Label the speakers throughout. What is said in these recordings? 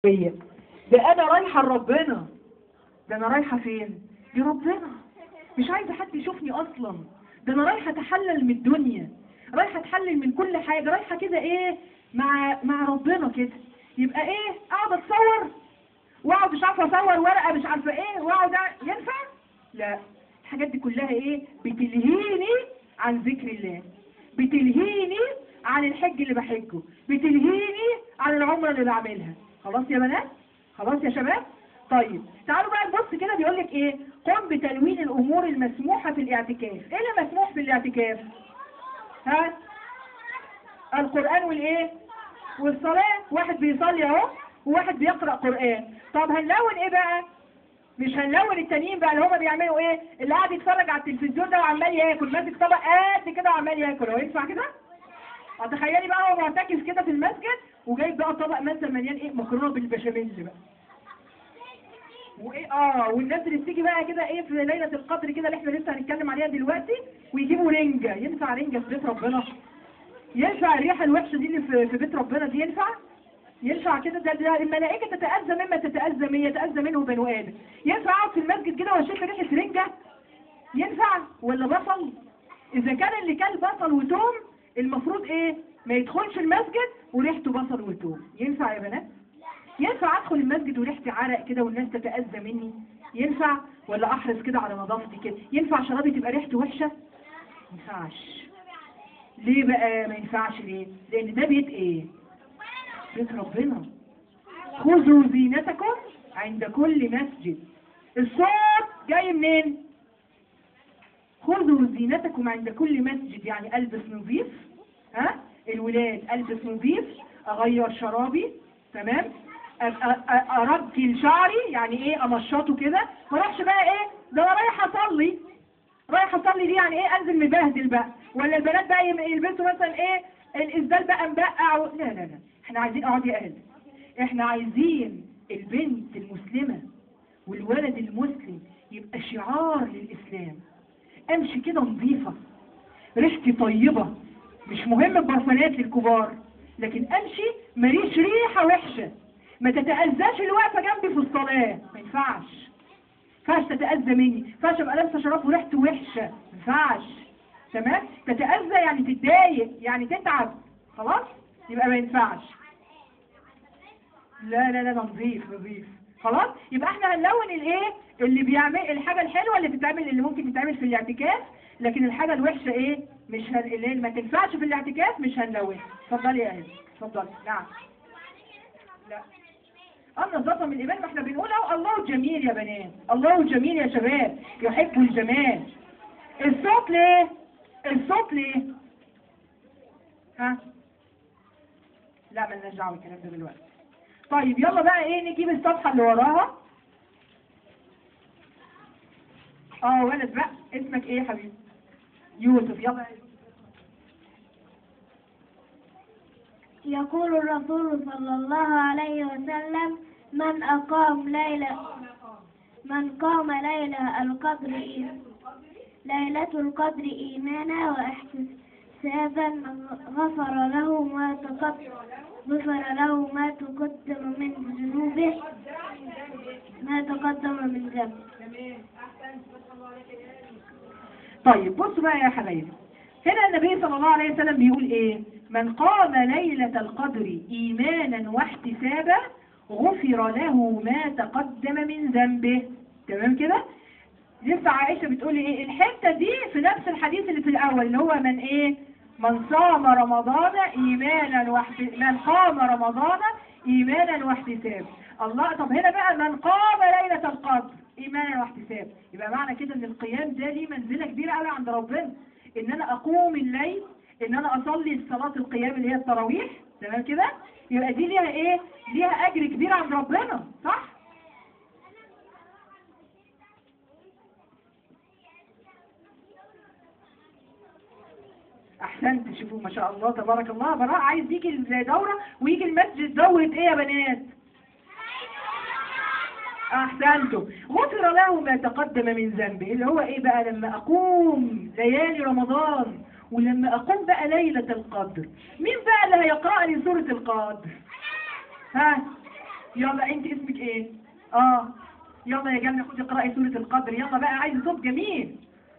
Speaker 1: هي ده انا رايحه لربنا ده انا رايحه فين لربنا مش عايزه حد يشوفني اصلا ده انا رايحه اتحلل من الدنيا رايحه اتحلل من كل حاجه رايحه كده ايه مع مع ربنا كده يبقى ايه اقعد اتصور واقعد مش عارفه اصور ورقه مش عارفه ايه واقعد أ- ينفع لا الحاجات دي كلها ايه بتلهيني عن ذكر الله بتلهيني عن الحج اللي بحجه بتلهيني عن العمره اللي بعملها خلاص يا بنات خلاص يا شباب طيب تعالوا بقى نبص كده بيقول لك ايه قم بتلوين الامور المسموحه في الاعتكاف ايه اللي مسموح في الاعتكاف ها القران والايه والصلاه واحد بيصلي اهو وواحد بيقرا قران طب هنلون ايه بقى مش هنلون التانيين بقى اللي هما بيعملوا ايه اللي قاعد يتفرج على التلفزيون ده وعمال ياكل ماسك طبق قد كده وعمال ياكل هو ينفع كده اه تخيلي بقى هو معتكف كده في المسجد وجايب بقى طبق مثلا مليان ايه مكرونه بالبشاميل بقى وايه اه والناس اللي بتيجي بقى كده ايه في ليله القدر كده اللي احنا لسه هنتكلم عليها دلوقتي ويجيبوا رنجه ينفع رنجه في بيت ربنا ينفع الريحه الوحشه دي اللي في, في بيت ربنا دي ينفع ينفع كده ده, ده الملائكه تتاذى مما تتاذى من يتاذى منه بنو ادم ينفع اقعد في المسجد كده واشوف ريحه رنجه ينفع ولا بصل اذا كان اللي كان بصل وتوم المفروض ايه ما يدخلش المسجد وريحته بصل وتوم ينفع يا بنات ينفع ادخل المسجد وريحتي عرق كده والناس تتاذى مني ينفع ولا احرص كده على نظافتي كده ينفع شرابي تبقى ريحته وحشه ما ينفعش ليه بقى ما ينفعش ليه لان ده بيت ايه بيت ربنا خذوا زينتكم عند كل مسجد الصوت جاي منين خذوا زينتكم عند كل مسجد يعني البس نظيف ها الولاد البس نظيف اغير شرابي تمام أ- أ- أ- ارجل شعري يعني ايه امشطه كده ما اروحش بقى ايه ده انا رايح اصلي رايح اصلي دي يعني ايه انزل مبهدل بقى ولا البنات بقى يم- يلبسوا مثلا ايه الاسدال بقى مبقع و... لا لا لا احنا عايزين اقعد يا اهل احنا عايزين البنت المسلمه والولد المسلم يبقى شعار للاسلام امشي كده نظيفه ريحتي طيبه مش مهم البرفانات للكبار لكن امشي ماليش ريحه وحشه ما تتاذاش اللي واقفه جنبي في الصلاه ما ينفعش ما ينفعش تتاذى مني ما ينفعش ابقى لابسه شراب وريحته وحشه ما ينفعش تمام تتاذى يعني تتضايق يعني تتعب خلاص يبقى ما ينفعش لا لا لا ده نظيف نظيف خلاص يبقى احنا هنلون الايه اللي بيعمل الحاجه الحلوه اللي بتتعمل اللي ممكن تتعمل في الاعتكاف لكن الحاجه الوحشه ايه مش هن... اللي ما تنفعش في الاعتكاف مش هنلونها اتفضلي يا اهل اتفضلي نعم لا النظافه من الايمان ما احنا بنقول اهو الله جميل يا بنات الله جميل يا شباب يحب الجمال الصوت ليه الصوت ليه ها لا مالناش دعوه بالكلام ده دلوقتي طيب يلا بقى ايه نجيب الصفحه اللي وراها اه ولد بقى اسمك ايه يا حبيبي يوسف يلا
Speaker 2: يقول الرسول صلى الله عليه وسلم من أقام ليلة من قام ليلة القدر إي- ليلة القدر إيمانا واحتسابا غفر له ما تقدم غفر له ما تقدم من ذنوبه ما تقدم من ذنبه
Speaker 1: طيب بصوا بقى يا حبايبي هنا النبي صلى الله عليه وسلم بيقول ايه من قام ليلة القدر ايمانا واحتسابا غفر له ما تقدم من ذنبه تمام كده لسه عائشة بتقول ايه الحتة دي في نفس الحديث اللي في الاول اللي هو من ايه من صام رمضان ايمانا واحت... من قام رمضان ايمانا واحتسابا الله طب هنا بقى من قام ليلة القدر ايمانا واحتسابا يبقى معنى كده ان القيام ده ليه منزلة كبيرة قوي عند ربنا ان انا اقوم الليل ان انا اصلي صلاة القيام اللي هي التراويح تمام كده يبقى دي ليها ايه ليها اجر كبير عند ربنا صح احسنت شوفوا ما شاء الله تبارك الله براء عايز يجي الدورة ويجي المسجد دورة ايه يا بنات احسنتوا غفر له ما تقدم من ذنبه اللي هو ايه بقى لما اقوم ليالي رمضان ولما اقوم بقى ليلة القدر مين بقى اللي هيقرأ لي سورة القدر ها يلا انت اسمك ايه اه يلا يا جنة خدي اقرأي سورة القدر يلا بقى عايز صوت جميل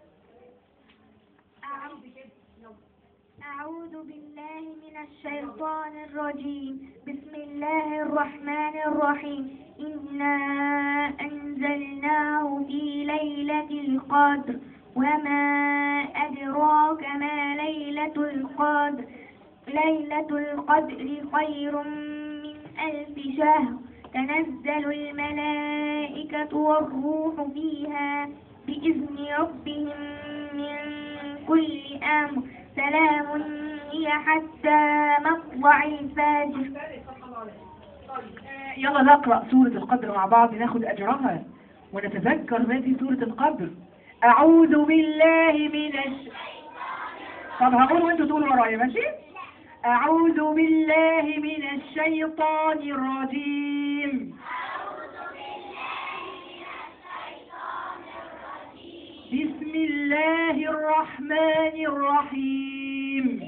Speaker 2: أعوذ بالله من الشيطان الرجيم بسم الله الرحمن الرحيم إنا أنزلناه في ليلة القدر وما أدراك ما ليلة القدر ليلة القدر خير من ألف شهر تنزل الملائكة والروح فيها بإذن ربهم من كل أمر سلام هي حتى مطلع الفجر
Speaker 1: يلا نقرأ سورة القدر مع بعض ناخد أجرها ونتذكر ما في سورة القدر أعوذ بالله من الش... طب هقول وانتوا تقولوا ورايا ماشي أعوذ بالله من الشيطان الرجيم بسم الله الرحمن الرحيم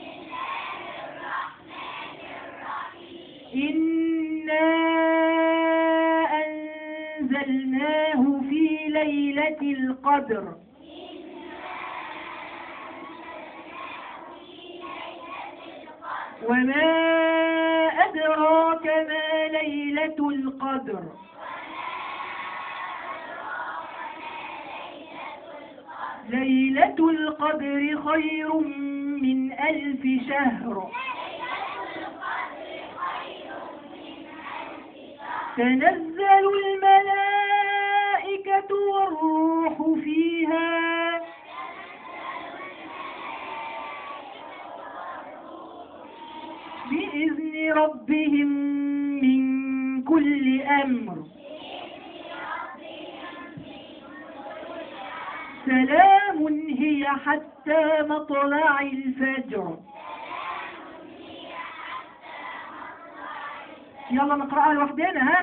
Speaker 1: إنا أنزلناه في ليلة القدر وما أدراك ما ليلة القدر ليلة القدر خير من ألف شهر تنزل الملائكة والروح فيها بإذن ربهم من كل أمر سلام هي حتى مطلع الفجر يلا نقرأها لوحدنا ها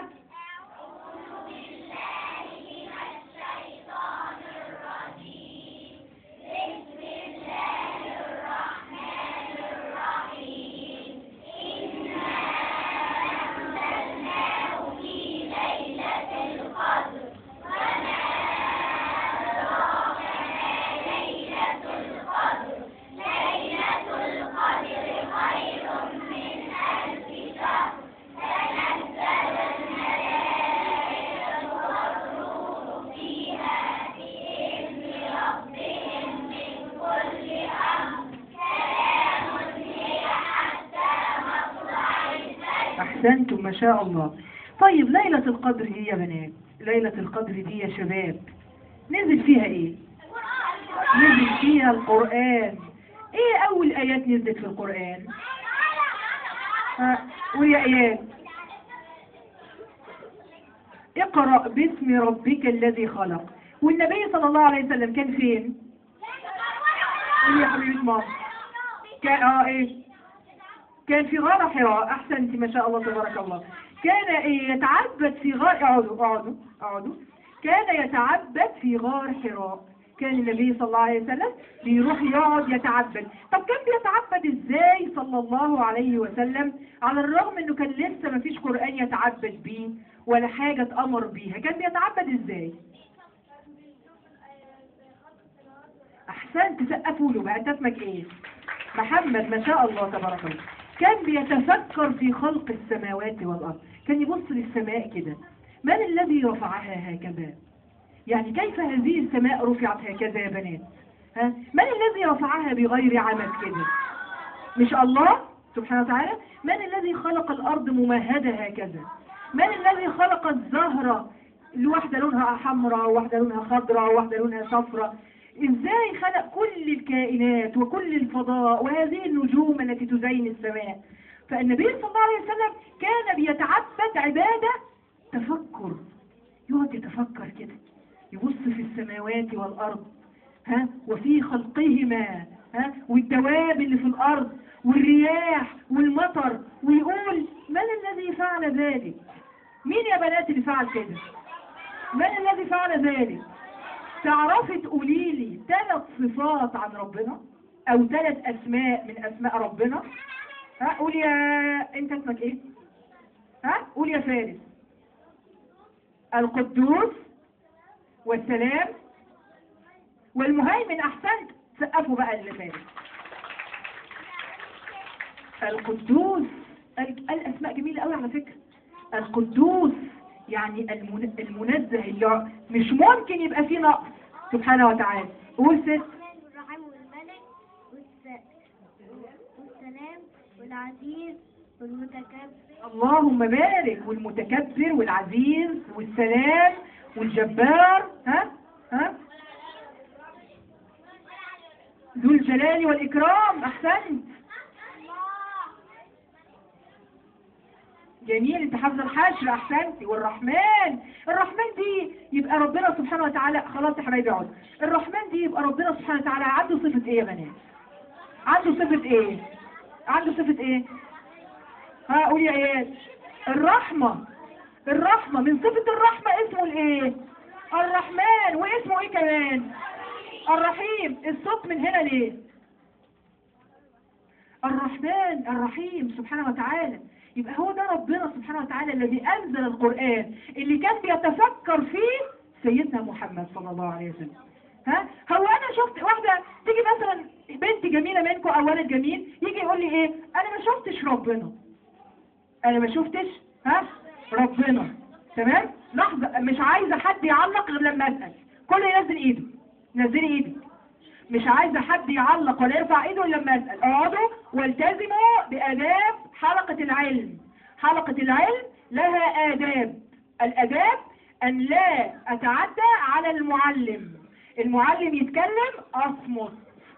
Speaker 1: أحسنتم ما شاء الله طيب ليلة القدر دي يا بنات ليلة القدر دي يا شباب نزل فيها ايه نزل فيها القرآن ايه اول ايات نزلت في القرآن ها ويا ايات اقرأ باسم ربك الذي خلق والنبي صلى الله عليه وسلم كان فين قولي يا حبيبة ماما كان اه ايه كان في غار حراء احسنت ما شاء الله تبارك الله كان إيه يتعبد في غار اقعدوا اقعدوا اقعدوا كان يتعبد في غار حراء كان النبي صلى الله عليه وسلم بيروح يقعد يتعبد طب كان بيتعبد ازاي صلى الله عليه وسلم على الرغم انه كان لسه ما فيش قرآن يتعبد بيه ولا حاجة اتأمر بيها كان بيتعبد ازاي احسنت سقفوا له بقى انت اسمك ايه محمد ما شاء الله تبارك الله كان بيتفكر في خلق السماوات والأرض كان يبص للسماء كده من الذي رفعها هكذا يعني كيف هذه السماء رفعت هكذا يا بنات ها؟ من الذي رفعها بغير عمد كده مش الله سبحانه وتعالى من الذي خلق الأرض ممهدة هكذا من الذي خلق الزهرة الواحدة لونها حمراء وواحدة لونها خضراء وواحدة لونها صفراء ازاي خلق كل الكائنات وكل الفضاء وهذه النجوم التي تزين السماء فالنبي صلى الله عليه وسلم كان بيتعبد عبادة تفكر يقعد يتفكر كده يبص في السماوات والأرض ها وفي خلقهما ها والدواب اللي في الأرض والرياح والمطر ويقول من الذي فعل ذلك مين يا بنات اللي فعل كده من الذي فعل ذلك تعرفي تقولي لي ثلاث صفات عن ربنا او ثلاث اسماء من اسماء ربنا ها قولي يا انت اسمك ايه ها قول يا فارس القدوس والسلام والمهيمن احسنت سقفوا بقى اللي فارس القدوس ال- الاسماء جميله قوي على فكره القدوس يعني المن- المنزه اللي مش ممكن يبقى فيه نقص سبحانه وتعالى قول ست
Speaker 2: الرحمن والرحيم والملك والس... والسلام والعزيز والمتكبر
Speaker 1: اللهم بارك والمتكبر والعزيز والسلام والجبار ها ها ذو الجلال والإكرام أحسنت جميل انت حافظه الحشر احسنتي والرحمن الرحمن دي يبقى ربنا سبحانه وتعالى خلاص يا حبايبي اقعد الرحمن دي يبقى ربنا سبحانه وتعالى عنده صفة ايه يا بنات عنده صفة ايه عنده صفة ايه ها قول يا اياد الرحمة الرحمة من صفة الرحمة اسمه الايه الرحمن واسمه ايه كمان الرحيم الصوت من هنا ليه الرحمن الرحيم سبحانه وتعالى يبقى هو ده ربنا سبحانه وتعالى الذي أنزل القرآن اللي كان بيتفكر فيه سيدنا محمد صلى الله عليه وسلم ها هو أنا شفت واحدة تيجي مثلا بنت جميلة منكم أو ولد جميل يجي يقول لي إيه أنا ما شفتش ربنا أنا ما شفتش ها ربنا تمام لحظة مش عايزة حد يعلق غير لما أسأل كله ينزل إيده نزلي إيدك مش عايزة حد يعلق ولا يرفع ايده الا لما اسال اقعدوا والتزموا باداب حلقة العلم حلقة العلم لها آداب الآداب أن لا أتعدى على المعلم المعلم يتكلم أصمت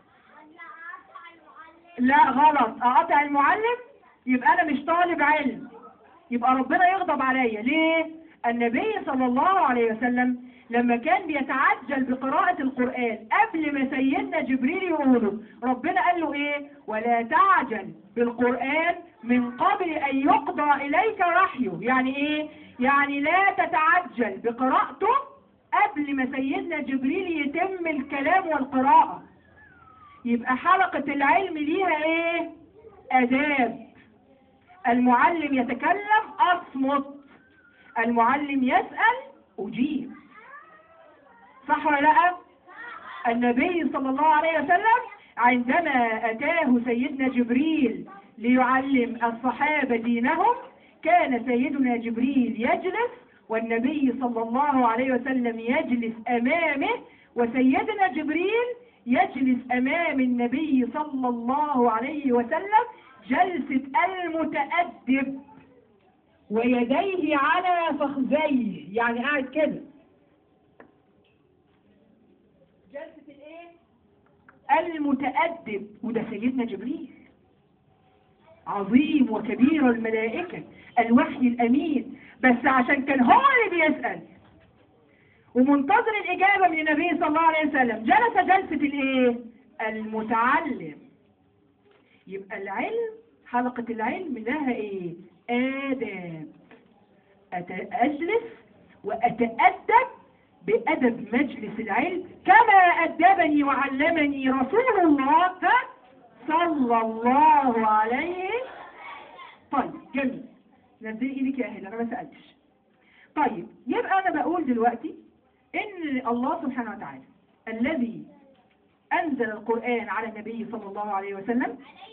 Speaker 1: لا غلط أقطع المعلم يبقى أنا مش طالب علم يبقى ربنا يغضب عليا ليه؟ النبي صلى الله عليه وسلم لما كان بيتعجل بقراءة القرآن قبل ما سيدنا جبريل يقوله ربنا قال له ايه ولا تعجل بالقرآن من قبل ان يقضى اليك وحيه يعني ايه يعني لا تتعجل بقراءته قبل ما سيدنا جبريل يتم الكلام والقراءة يبقى حلقة العلم ليها ايه اداب المعلم يتكلم اصمت المعلم يسأل اجيب صح ولا لا النبي صلى الله عليه وسلم عندما أتاه سيدنا جبريل ليعلم الصحابة دينهم كان سيدنا جبريل يجلس والنبي صلى الله عليه وسلم يجلس أمامه وسيدنا جبريل يجلس أمام النبي صلى الله عليه وسلم جلسة المتأدب ويديه على فخذيه يعني قاعد كده جلسة الايه المتأدب وده سيدنا جبريل عظيم وكبير الملائكة الوحي الأمين بس عشان كان هو اللي بيسأل ومنتظر الإجابة من النبي صلى الله عليه وسلم جلس جلسة الإيه؟ المتعلم يبقى العلم حلقة العلم لها إيه؟ آداب أت- أجلس وأتأدب بأدب مجلس العلم كما أدبني وعلمني رسول الله ها؟ صلى الله عليه طيب جميل نزلي ايدك يا اهل انا ما سالتش طيب يبقى انا بقول دلوقتي ان الله سبحانه وتعالى الذي انزل القران على النبي صلى الله عليه وسلم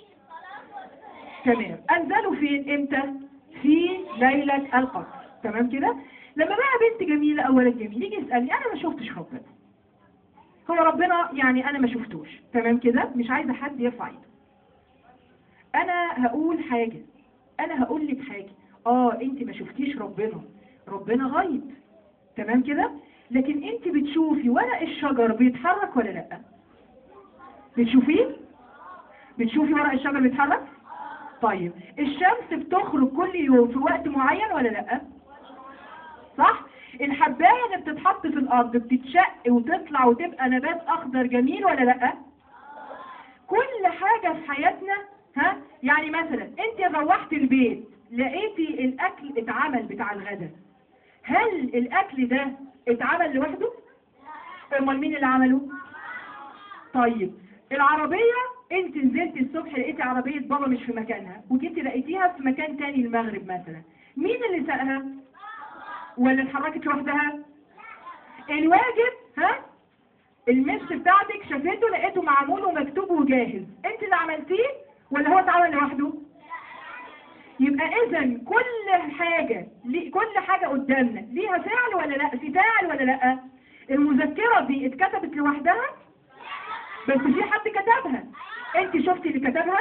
Speaker 1: تمام انزله فين امتى في ليله القدر تمام كده لما بقى بنت جميله او ولد جميل يجي يسالني انا ما شفتش ربنا هو ربنا يعني انا ما شفتوش تمام كده مش عايزه حد يرفع ايده انا هقول حاجه انا هقول لك حاجه اه انت ما شفتيش ربنا ربنا غيب تمام كده لكن انت بتشوفي ورق الشجر بيتحرك ولا لا بتشوفيه بتشوفي ورق الشجر بيتحرك طيب الشمس بتخرج كل يوم في وقت معين ولا لا صح الحبايه اللي بتتحط في الارض بتتشق وتطلع وتبقى نبات اخضر جميل ولا لا كل حاجه في حياتنا ها يعني مثلا انت روحت البيت لقيتي الاكل اتعمل بتاع الغداء هل الاكل ده اتعمل لوحده امال مين اللي عمله طيب العربيه انت نزلتي الصبح لقيتي عربيه بابا مش في مكانها وجيتي لقيتيها في مكان تاني المغرب مثلا مين اللي ساقها ولا اتحركت لوحدها الواجب ها المس بتاعتك شافته لقيته معمول ومكتوب وجاهز انت اللي عملتيه ولا هو اتعمل لوحده يبقى اذا كل حاجة لي- كل حاجة قدامنا ليها فعل ولا لا في فاعل ولا لا المذكرة دي اتكتبت لوحدها بس في حد كتبها انت شفتي اللي كتبها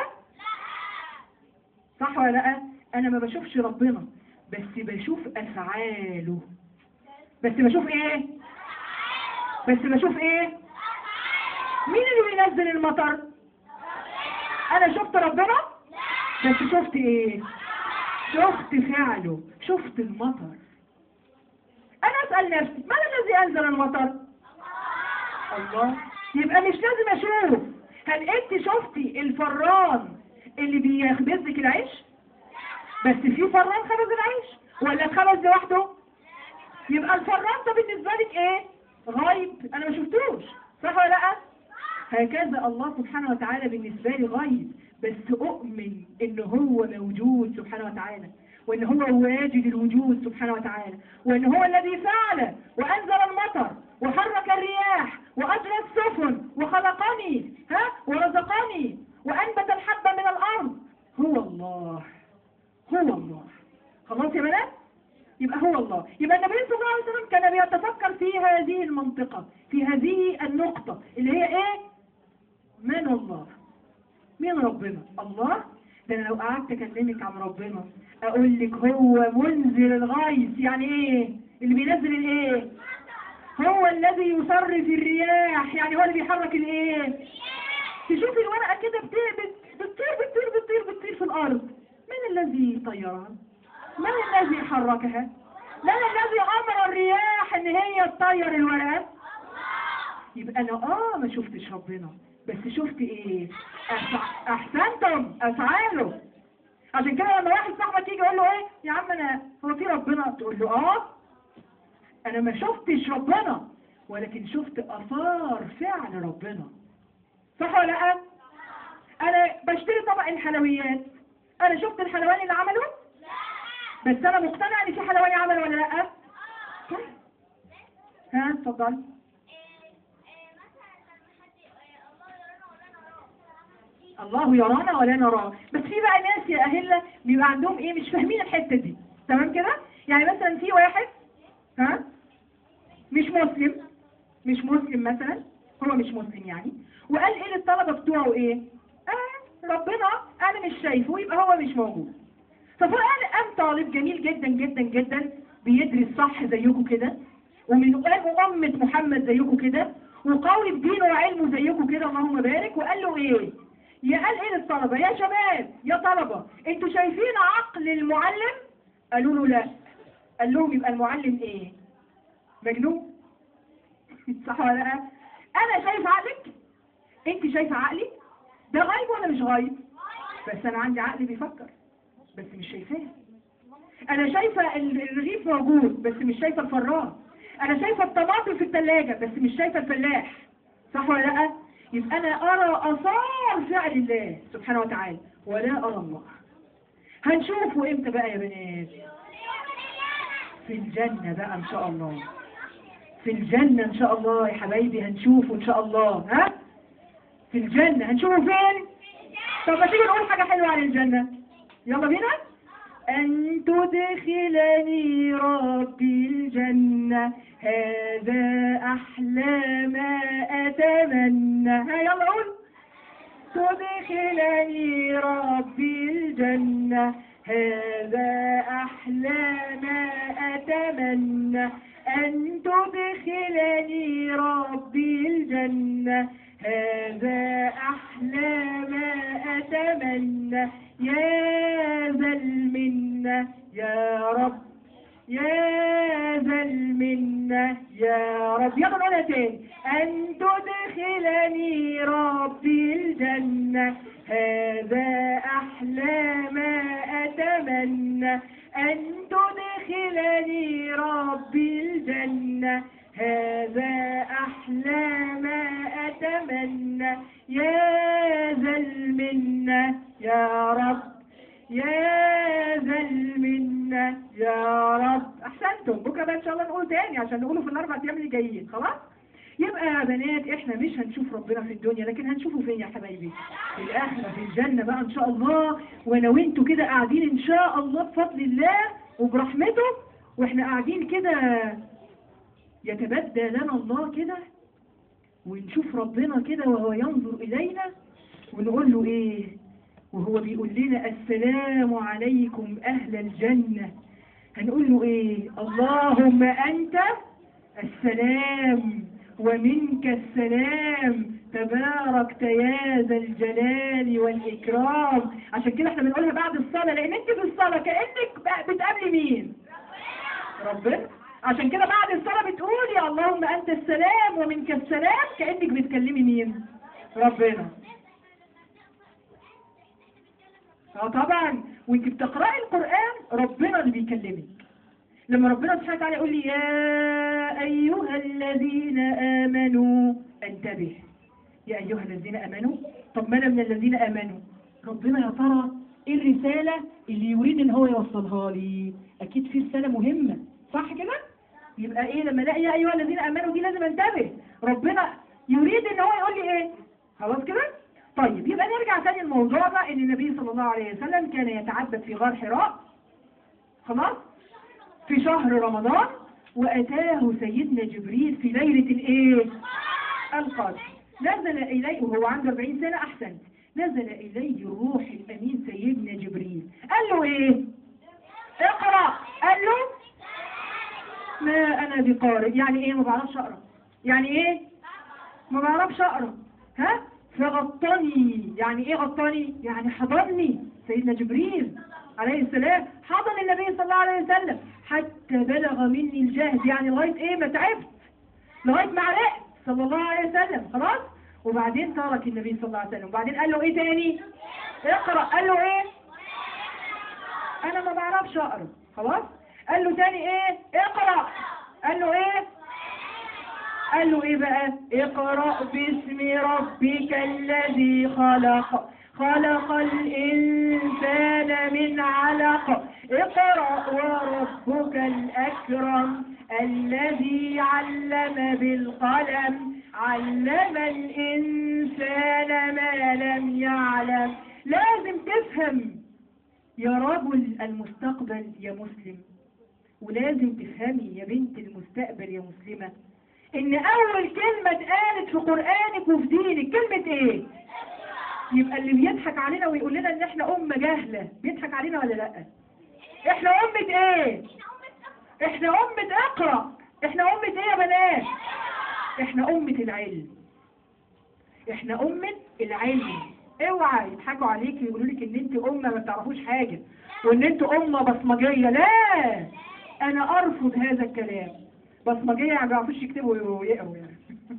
Speaker 1: صح ولا لا انا ما بشوفش ربنا بس بشوف افعاله بس بشوف ايه بس بشوف ايه مين اللي بينزل المطر انا شفت ربنا بس شفت ايه شفت فعله شفت المطر انا اسال نفسي من الذي انزل المطر الله يبقى مش لازم اشوف هل انت شفتي الفران اللي بيخبز لك العيش بس في فران خبز العيش ولا اتخبز لوحده يبقى الفران ده بالنسبه لك ايه غايب انا ما شفتوش صح ولا لا هكذا الله سبحانه وتعالى بالنسبه لي غايب بس اؤمن ان هو موجود سبحانه وتعالى وان هو واجد الوجود سبحانه وتعالى وان هو الذي فعل وانزل المطر وحرك الرياح واجرى السفن وخلقني ها ورزقني وانبت الحب من الارض هو الله هو الله خلاص يا بنات يبقى هو الله يبقى النبي صلى الله عليه وسلم كان بيتفكر في هذه المنطقة في هذه النقطة اللي هي ايه من الله مين ربنا الله ده انا لو قعدت اكلمك عن ربنا اقول لك هو منزل الغيث يعني ايه اللي بينزل الايه هو الذي يصرف الرياح يعني هو اللي بيحرك الايه تشوفي الورقة كده بت- بت- بتطير بتطير بتطير بتطير في الارض من الذي طيرها من الذي حركها من الذي امر الرياح ان هي تطير الورقة يبقى انا اه ما شفتش ربنا بس شفت ايه أفع- احسنتم افعاله عشان كده لما واحد صاحبك يجي يقول له ايه يا عم انا هو في ربنا تقول له اه انا ما شفتش ربنا ولكن شفت اثار فعل ربنا صح ولا لا انا بشتري طبق الحلويات انا شفت الحلواني اللي عمله بس انا مقتنع ان في حلواني عمل ولا لا صح ها اتفضل الله يرانا ولا نراه بس في بقى ناس يا اهله بيبقى عندهم ايه مش فاهمين الحته دي تمام كده يعني مثلا في واحد ها مش مسلم مش مسلم مثلا هو مش مسلم يعني وقال ايه للطلبه بتوعه ايه آه ربنا انا مش شايفه يبقى هو مش موجود ففقال قام طالب جميل جدا جدا جدا بيدرس صح زيكم كده ومن قلب أمة محمد زيكم كده وقوي بدينه وعلمه زيكم كده اللهم بارك وقال له ايه يا قال ايه للطلبة يا شباب يا طلبة انتوا شايفين عقل المعلم قالوا له لا قال لهم يبقى المعلم ايه مجنون صح ولا لا انا شايف عقلك انت شايفه عقلي ده غايب ولا مش غايب بس انا عندي عقل بيفكر بس مش شايفاه انا شايفه ال- الرغيف موجود بس مش شايفه الفران انا شايفه الطماطم في الثلاجه بس مش شايفه الفلاح صح ولا لا يبقى انا ارى اثار فعل الله سبحانه وتعالى ولا ارى الله هنشوفه امتى بقى يا بنات في الجنه بقى ان شاء الله في الجنه ان شاء الله يا حبايبي هنشوفه ان شاء الله ها في الجنه هنشوفه فين طب ما تيجي نقول حاجه حلوه عن الجنه يلا بينا أن تدخلني ربي الجنة هذا أحلى ما أتمنى ها يلا قول تدخلني ربي الجنة هذا أحلى ما أتمنى أن تدخلني ربي الجنة هذا أحلى ما أتمنى يا ذا المنة يا رب يا ذا المنة يا رب يلا نقولها تاني أن تدخلني ربي الجنة هذا أحلى ما أتمنى أن تدخلني ربي الجنة هذا أحلى ما أتمنى يا ذا المنة يا رب يا ذا المنة استفدتم بكره بقى ان شاء الله نقول تاني عشان نقوله في الاربع ايام اللي جايين خلاص يبقى يا بنات احنا مش هنشوف ربنا في الدنيا لكن هنشوفه فين يا حبايبي في الاخره في الجنه بقى ان شاء الله وانا وانتوا كده قاعدين ان شاء الله بفضل الله وبرحمته واحنا قاعدين كده يتبدى لنا الله كده ونشوف ربنا كده وهو ينظر إلينا ونقول له إيه وهو بيقول لنا السلام عليكم أهل الجنة هنقول له إيه اللهم أنت السلام ومنك السلام تباركت يا ذا الجلال والإكرام عشان كده احنا بنقولها بعد الصلاة لأن انت في الصلاة كأنك بتقابلي مين ربنا عشان كده بعد الصلاة بتقولي اللهم أنت السلام ومنك السلام كأنك بتكلمي مين ربنا اه طبعا وانت بتقرأي القرآن ربنا اللي بيكلمك لما ربنا سبحانه وتعالى يقول لي يا أيها الذين آمنوا انتبه يا أيها الذين آمنوا طب ما أنا من الذين آمنوا ربنا يا ترى إيه الرسالة اللي يريد إن هو يوصلها لي أكيد في رسالة مهمة صح كده يبقى إيه لما الاقي يا أيها الذين آمنوا دي لازم انتبه ربنا يريد إن هو يقول لي إيه خلاص كده طيب يبقى نرجع تاني لموضوعنا إن النبي صلى الله عليه وسلم كان يتعبد في غار حراء خلاص في شهر رمضان وأتاه سيدنا جبريل في ليلة الإيه؟ القدر نزل إليه وهو عنده 40 سنة أحسن نزل إليه الروح الأمين سيدنا جبريل قال له إيه؟ اقرأ قال له ما أنا بقارئ يعني إيه ما بعرفش أقرأ يعني إيه؟ ما بعرفش أقرأ ها؟ فغطني يعني إيه غطني؟ يعني حضني سيدنا جبريل عليه السلام حضن النبي صلى الله عليه وسلم حتى بلغ مني الجهد يعني لغاية ايه ما تعبت لغاية ما عرقت صلى الله عليه وسلم خلاص وبعدين ترك النبي صلى الله عليه وسلم وبعدين قال له ايه تاني اقرأ قال له ايه انا ما بعرفش اقرأ خلاص قال له تاني ايه اقرأ قال له ايه قال له ايه بقى اقرأ باسم ربك الذي خلق خلق الإنسان من علق اقرأ وربك الأكرم الذي علم بالقلم علم الإنسان ما لم يعلم لازم تفهم يا رجل المستقبل يا مسلم ولازم تفهمي يا بنت المستقبل يا مسلمة ان اول كلمة اتقالت في قرآنك وفي دينك كلمة ايه يبقى اللي بيضحك علينا ويقول لنا ان احنا امة جاهلة بيضحك علينا ولا لا احنا امة ايه احنا امة اقرأ احنا امة ايه يا بنات احنا امة العلم احنا امة العلم اوعى يضحكوا عليكي ويقولوا لك ان انت امة ما بتعرفوش حاجة وان انت امة بصمجية لا انا ارفض هذا الكلام بصمجية ما بيعرفوش يكتبوا ويقروا يعني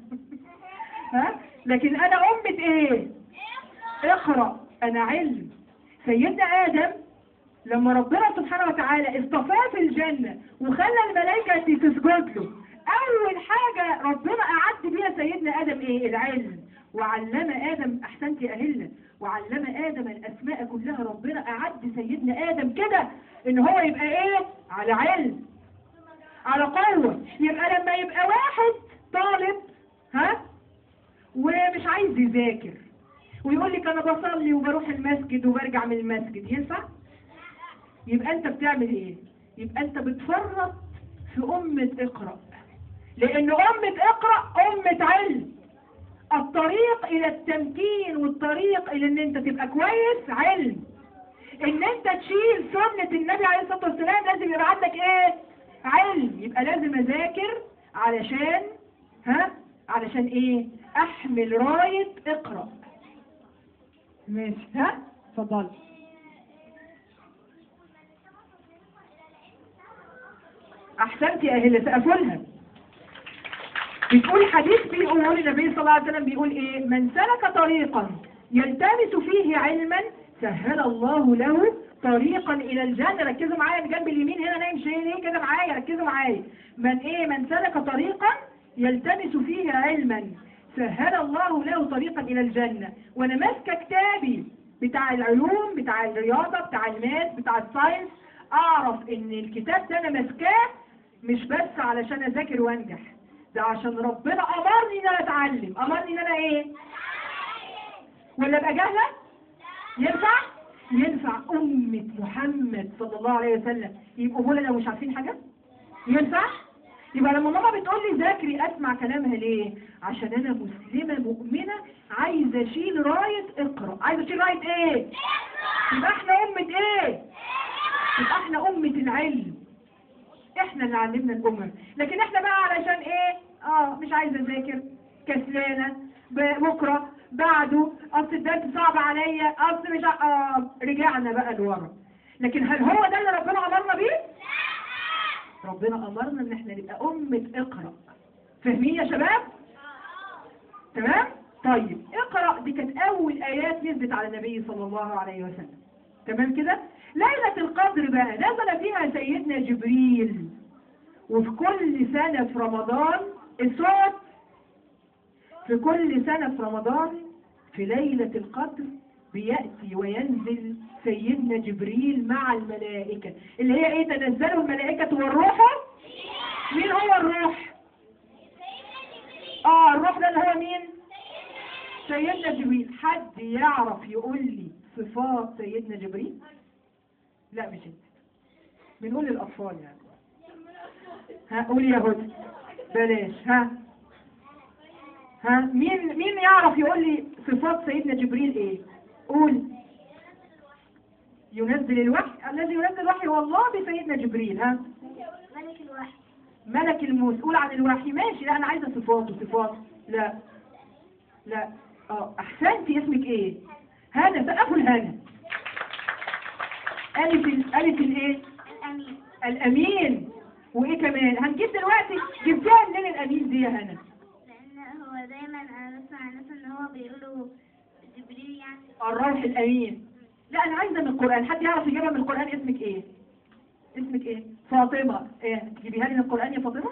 Speaker 1: ها لكن انا امة ايه اقرأ انا علم سيدنا ادم لما ربنا سبحانه وتعالى اصطفاه في الجنة وخلى الملائكة تسجد له اول حاجة ربنا اعد بيها سيدنا ادم ايه العلم وعلم ادم احسنت يا اهلنا وعلم ادم الاسماء كلها ربنا اعد سيدنا ادم كده ان هو يبقى ايه على علم على قوة يبقى لما يبقى واحد طالب ها ومش عايز يذاكر ويقول لك انا بصلي وبروح المسجد وبرجع من المسجد ينفع يبقى انت بتعمل ايه يبقى انت بتفرط في امة اقرأ لان امة اقرأ امة علم الطريق الى التمكين والطريق الى ان انت تبقى كويس علم ان انت تشيل سنة النبي عليه الصلاة والسلام لازم يبقى عندك ايه علم يبقى لازم اذاكر علشان ها علشان ايه احمل راية اقرأ ماشي ها اتفضل احسنت يا اهل سقفولها بتقول حديث بيقول النبي صلى الله عليه وسلم بيقول ايه من سلك طريقا يلتمس فيه علما سهل الله له طريقا الى الجنه ركزوا معايا اللي جنب اليمين هنا نايم شيء ليه كده معايا ركزوا معايا من ايه من سلك طريقا يلتمس فيه علما سهل الله له طريقا الى الجنه وانا ماسكه كتابي بتاع العلوم بتاع الرياضه بتاع الماس بتاع الساينس اعرف ان الكتاب ده انا ماسكاه مش بس علشان اذاكر وانجح ده عشان ربنا امرني ان انا اتعلم امرني ان انا ايه ولا ابقى جاهله ينفع ينفع أمة محمد صلى الله عليه وسلم يبقوا بولا لو مش عارفين حاجة ينفع يبقى لما ماما بتقول لي ذاكري اسمع كلامها ليه عشان انا مسلمة مؤمنة عايزة اشيل راية اقرأ عايزة اشيل راية ايه يبقى احنا امة ايه يبقى احنا امة العلم احنا اللي علمنا الامم لكن احنا بقى علشان ايه اه مش عايزة اذاكر كسلانة ب- بكرة بعده اصل الدرس صعب عليا اصل مش ع- آه رجعنا بقى لورا لكن هل هو ده اللي ربنا امرنا بيه ربنا امرنا ان احنا نبقى امة اقرأ فاهمين يا شباب تمام طيب اقرأ دي كانت اول ايات نزلت على النبي صلى الله عليه وسلم تمام كده ليلة القدر بقى نزل فيها سيدنا جبريل وفي كل سنة في رمضان الصوت في كل سنة في رمضان في ليلة القدر بيأتي وينزل سيدنا جبريل مع الملائكة اللي هي ايه تنزلوا الملائكة والروح مين هو الروح اه الروح ده اللي هو مين سيدنا جبريل حد يعرف يقول لي صفات سيدنا جبريل لا مش انت بنقول للاطفال يعني ها قولي يا هدى بلاش ها ها مين مين يعرف يقول لي صفات سيدنا جبريل ايه قول ينزل الوحي الذي ينزل الوحي هو الله بسيدنا جبريل ها
Speaker 2: ملك الوحي
Speaker 1: ملك المسؤول عن الوحي ماشي لا انا عايزه صفات وصفات لا لا اه احسنتي اسمك ايه هنا سقفوا الهنا الف ال- الف الايه
Speaker 2: الأمين
Speaker 1: الامين وايه كمان هنجيب دلوقتي جبتها منين الامين دي يا هنا
Speaker 2: لأن هو دايما أنا بسمع الناس إن هو بيقولوا جبريل يعني
Speaker 1: الروح الامين لا انا عايزه من القران حد يعرف يجيبها من القران اسمك ايه اسمك ايه فاطمه ايه تجيبيها لي من القران يا فاطمه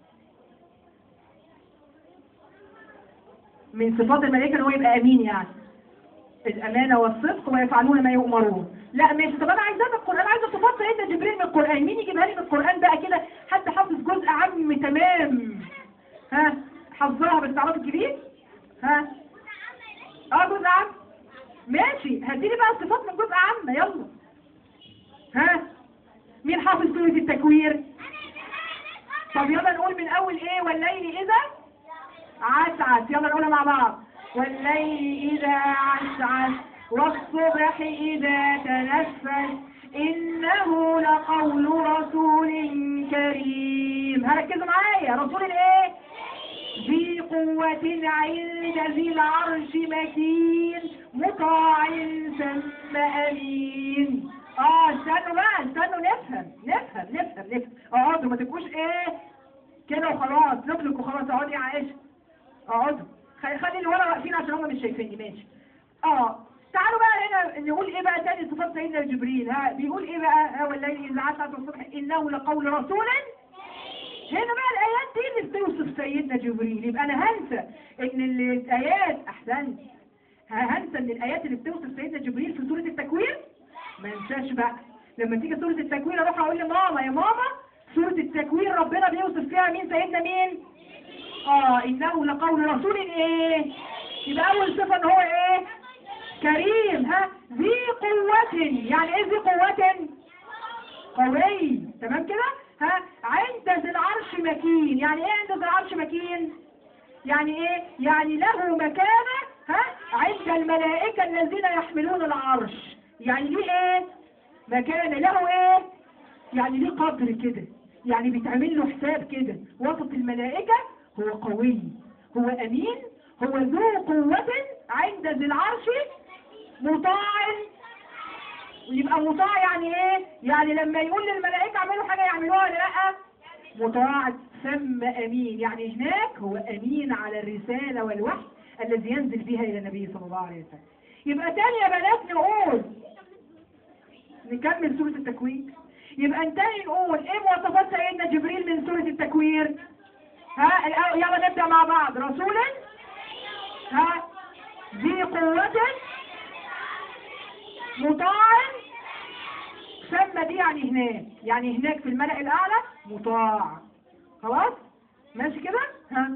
Speaker 1: من صفات الملائكه ان هو يبقى امين يعني الامانه والصدق ويفعلون ما يؤمرون لا ماشي طب انا عايزاها من القران عايزه صفات سيدنا جبريل من القران مين يجيبها لي من القران بقى كده حد حافظ جزء عام تمام ها حافظها بس تعرفي الكبير ها اه جزء عام ماشي هديني بقى الصفات من جزء عام يلا ها مين حافظ سورة التكوير طب يلا نقول من اول ايه والليل اذا عسعس يلا نقولها مع بعض والليل اذا عسعس والصبح اذا تنفس انه لقول رسول كريم هركزوا معايا رسول الايه ذي قوة عند ذي العرش مكين مطاع ثم أمين اه استنوا بقى استنوا نفهم نفهم نفهم نفهم اقعدوا ما تبقوش ايه كده وخلاص نطلق وخلاص اقعدي يا عائشة اقعدوا خلي خلي اللي ورا واقفين عشان هم مش شايفيني ماشي اه تعالوا بقى هنا نقول ايه بقى تاني صفات سيدنا جبريل ها بيقول ايه بقى ها والليل اذا عسعس والصبح انه لقول رسول هنا بقى الايات دي اللي بتوصف سيدنا جبريل يبقى انا هنسى ان الايات احسنت هنسى ان الايات اللي بتوصف سيدنا جبريل في سوره التكوير ما انساش بقى لما تيجي سوره التكوير اروح اقول لماما يا ماما سوره التكوير ربنا بيوصف فيها مين سيدنا مين اه انه لقول رسول ايه يبقى اول صفه ان هو ايه كريم ها ذي قوة يعني ايه ذي قوة قوي تمام كده ها عند ذي العرش مكين يعني ايه عند ذي العرش مكين يعني ايه يعني له مكانة ها عند الملائكة الذين يحملون العرش يعني ليه ايه مكانة له ايه يعني ليه قدر كده يعني بيتعمل له حساب كده وسط الملائكة هو قوي هو امين هو ذو قوة عند ذي العرش مطاع يبقى مطاع يعني ايه يعني لما يقول للملائكة اعملوا حاجة يعملوها ولا لا مطاع ثم امين يعني هناك هو امين على الرسالة والوحي الذي ينزل بها الى النبي صلى الله عليه وسلم يبقى تاني يا بنات نقول نكمل سورة التكوير يبقى تاني نقول ايه مواصفات سيدنا جبريل من سورة التكوير ها الأول- يلا نبدأ مع بعض رسولا ها ذي قوة مطاع ثم دي يعني هناك يعني هناك في الملأ الأعلى مطاع خلاص ماشي كده ها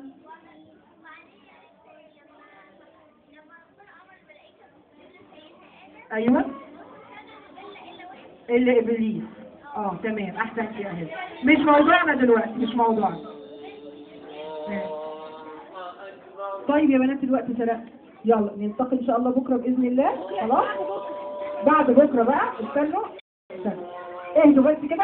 Speaker 1: ايوه الا ابليس اه تمام احسنت يا هبه مش موضوعنا دلوقتي مش موضوعنا ماشي. طيب يا بنات الوقت سرق يلا نلتقي ان شاء الله بكره باذن الله خلاص بعد بكره بقى استنوا استنوا اهدوا بس كده